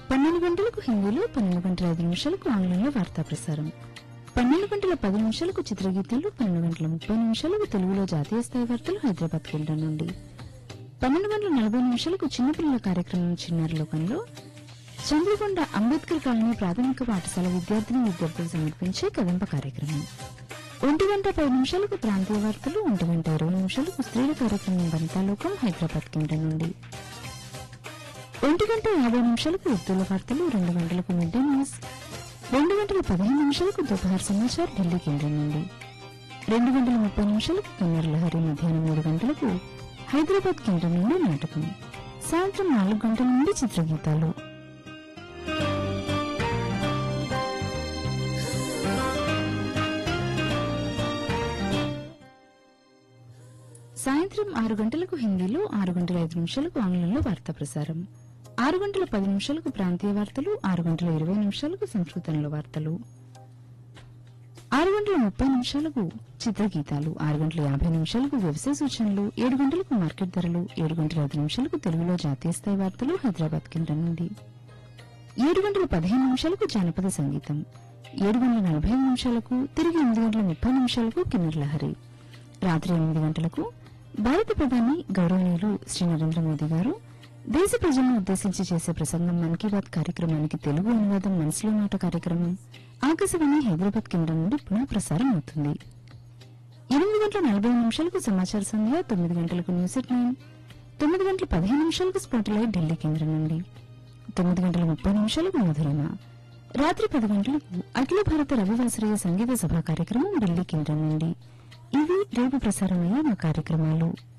పన్నెండు గంటలకు హిందీలో పన్నెండు గంటల ఐదు నిమిషాలకు ఆంగ్లంలో వార్తా ప్రసారం పన్నెండు గంటల పది నిమిషాలకు చిత్రగీతాలు పన్నెండు గంటల ముప్పై నిమిషాలకు తెలుగులో జాతీయ స్థాయి వార్తలు హైదరాబాద్ కేంద్రం నుండి పన్నెండు గంటల నలభై నిమిషాలకు చిన్నపిల్లల కార్యక్రమం చిన్నారి లోకంలో చంద్రకొండ అంబేద్కర్ కాలనీ ప్రాథమిక పాఠశాల విద్యార్థిని విద్యార్థులు సమర్పించే కదంప కార్యక్రమం ఒంటి గంట పది నిమిషాలకు ప్రాంతీయ వార్తలు ఒంటి గంట ఇరవై నిమిషాలకు స్త్రీల కార్యక్రమం వనితాలోకం హైదరాబాద్ కేంద్రం నుండి ఒంటి గంట యాభై నిమిషాలకు ఉర్దూల వార్తలు రెండు గంటలకు మిడ్ డే న్యూస్ రెండు గంటల పదిహేను నిమిషాలకు దుపహార్ సమాచార్ ఢిల్లీ కేంద్రం నుండి రెండు గంటల ముప్పై నిమిషాలకు కిన్నెర లహరి మధ్యాహ్నం మూడు గంటలకు హైదరాబాద్ కేంద్రం నుండి నాటకం సాయంత్రం నాలుగు గంటల నుండి చిత్రగీతాలు సాయంత్రం ఆరు గంటలకు హిందీలో ఆరు గంటల ఐదు నిమిషాలకు ఆంగ్లంలో వార్తా ప్రసారం ఆరు గంటల పది నిమిషాలకు ప్రాంతీయ వార్తలు ఆరు గంటల ఇరవై నిమిషాలకు సంస్కృతంలో వార్తలు ఆరు గంటల ముప్పై నిమిషాలకు చిత్రగీతాలు ఆరు గంటల యాభై నిమిషాలకు వ్యవసాయ సూచనలు ఏడు గంటలకు మార్కెట్ ధరలు ఏడు గంటల ఐదు నిమిషాలకు తెలుగులో జాతీయ స్థాయి వార్తలు హైదరాబాద్ కేంద్రం నుండి ఏడు గంటల పదిహేను నిమిషాలకు జానపద సంగీతం ఏడు గంటల నలభై ఐదు నిమిషాలకు తిరిగి ఎనిమిది గంటల ముప్పై నిమిషాలకు కిన్నర్ లహరి రాత్రి ఎనిమిది గంటలకు భారత ప్రధాని గౌరవనీయులు శ్రీ నరేంద్ర మోదీ గారు దేశ ప్రజలను ఉద్దేశించి చేసే ప్రసంగం మన్ కీ బాత్ కార్యక్రమానికి తెలుగు అనువాదం మనసులో మాట కార్యక్రమం ఆకాశవాణి హైదరాబాద్ కేంద్రం నుండి పునః ప్రసారం అవుతుంది ఎనిమిది గంటల నలభై ఐదు నిమిషాలకు సమాచార సంధ్య తొమ్మిది గంటలకు న్యూస్ ఎట్ నైన్ తొమ్మిది గంటల పదిహేను నిమిషాలకు స్పాట్లైట్ ఢిల్లీ కేంద్రం నుండి తొమ్మిది గంటల ముప్పై నిమిషాలకు మధురమ రాత్రి పది గంటలకు అఖిల భారత రవివాసరీయ సంగీత సభ కార్యక్రమం ఢిల్లీ కేంద్రం నుండి ఇవి రేపు ప్రసారమయ్యే మా కార్యక్రమాలు